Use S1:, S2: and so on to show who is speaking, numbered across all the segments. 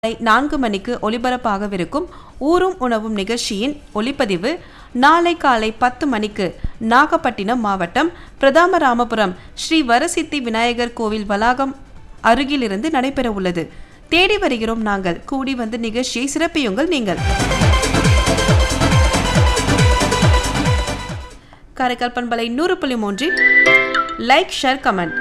S1: மாலை நான்கு மணிக்கு ஒலிபரப்பாகவிருக்கும் ஊரும் உணவும் நிகழ்ச்சியின் ஒளிப்பதிவு நாளை காலை பத்து மணிக்கு நாகப்பட்டினம் மாவட்டம் பிரதாமராமபுரம் ஸ்ரீ வரசித்தி விநாயகர் கோவில் வளாகம் அருகிலிருந்து நடைபெற உள்ளது தேடி வருகிறோம் நாங்கள் கூடி வந்து நிகழ்ச்சியை சிறப்பியுங்கள் நீங்கள் காரைக்கால் பண்பலை நூறு புள்ளி மூன்றில் like share comment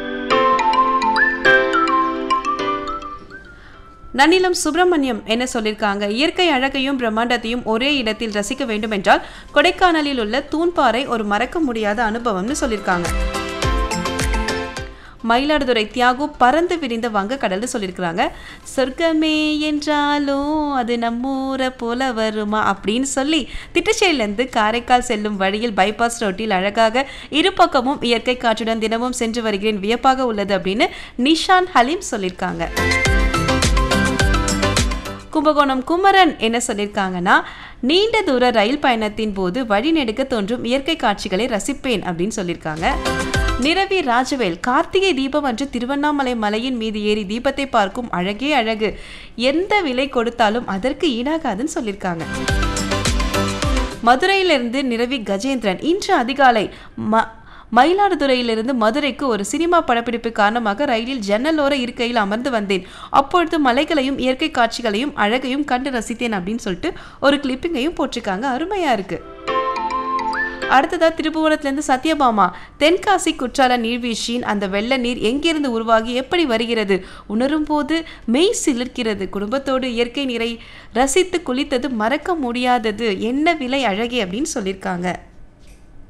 S1: Nannilam Subramaniam என்ன சொல்லியிருக்காங்க இயற்கை அழகையும் பிரம்மாண்டத்தையும் ஒரே இடத்தில் ரசிக்க வேண்டும் என்றால் கொடைக்கானலில் உள்ள தூண்பாறை ஒரு மறக்க முடியாத அனுபவம்னு சொல்லியிருக்காங்க மயிலாடுதுறை தியாகு பறந்து விரிந்த வங்கக்கடல்னு சொல்லியிருக்கிறாங்க சொர்க்கமே என்றாலும் அது நம்மூரை போல வருமா அப்படின்னு சொல்லி திட்டச்சேரியிலேருந்து காரைக்கால் செல்லும் வழியில் பைபாஸ் ரோட்டில் அழகாக இரு பக்கமும் இயற்கை காற்றுடன் தினமும் சென்று வருகிறேன் வியப்பாக உள்ளது அப்படின்னு நிஷான் ஹலீம் சொல்லியிருக்காங்க கும்பகோணம் குமரன் என்ன சொல்லியிருக்காங்கன்னா நீண்ட தூர ரயில் பயணத்தின் போது வழிநெடுக்க தோன்றும் இயற்கை காட்சிகளை ரசிப்பேன் அப்படின்னு சொல்லியிருக்காங்க நிரவி ராஜவேல் கார்த்திகை தீபம் அன்று திருவண்ணாமலை மலையின் மீது ஏறி தீபத்தை பார்க்கும் அழகே அழகு எந்த விலை கொடுத்தாலும் அதற்கு ஈடாகாதுன்னு சொல்லியிருக்காங்க மதுரையிலிருந்து நிரவி கஜேந்திரன் இன்று அதிகாலை ம மயிலாடுதுறையிலிருந்து மதுரைக்கு ஒரு சினிமா படப்பிடிப்பு காரணமாக ரயிலில் ஜன்னலோர இருக்கையில் அமர்ந்து வந்தேன் அப்பொழுது மலைகளையும் இயற்கை காட்சிகளையும் அழகையும் கண்டு ரசித்தேன் அப்படின்னு சொல்லிட்டு ஒரு கிளிப்பிங்கையும் போட்டிருக்காங்க அருமையா இருக்கு அடுத்ததா திருப்புவனத்திலிருந்து சத்யபாமா தென்காசி குற்றால நீர்வீழ்ச்சியின் அந்த வெள்ள நீர் எங்கிருந்து உருவாகி எப்படி வருகிறது உணரும் போது மெய் சிலிர்க்கிறது குடும்பத்தோடு இயற்கை நீரை ரசித்து குளித்தது மறக்க முடியாதது என்ன விலை அழகே அப்படின்னு சொல்லியிருக்காங்க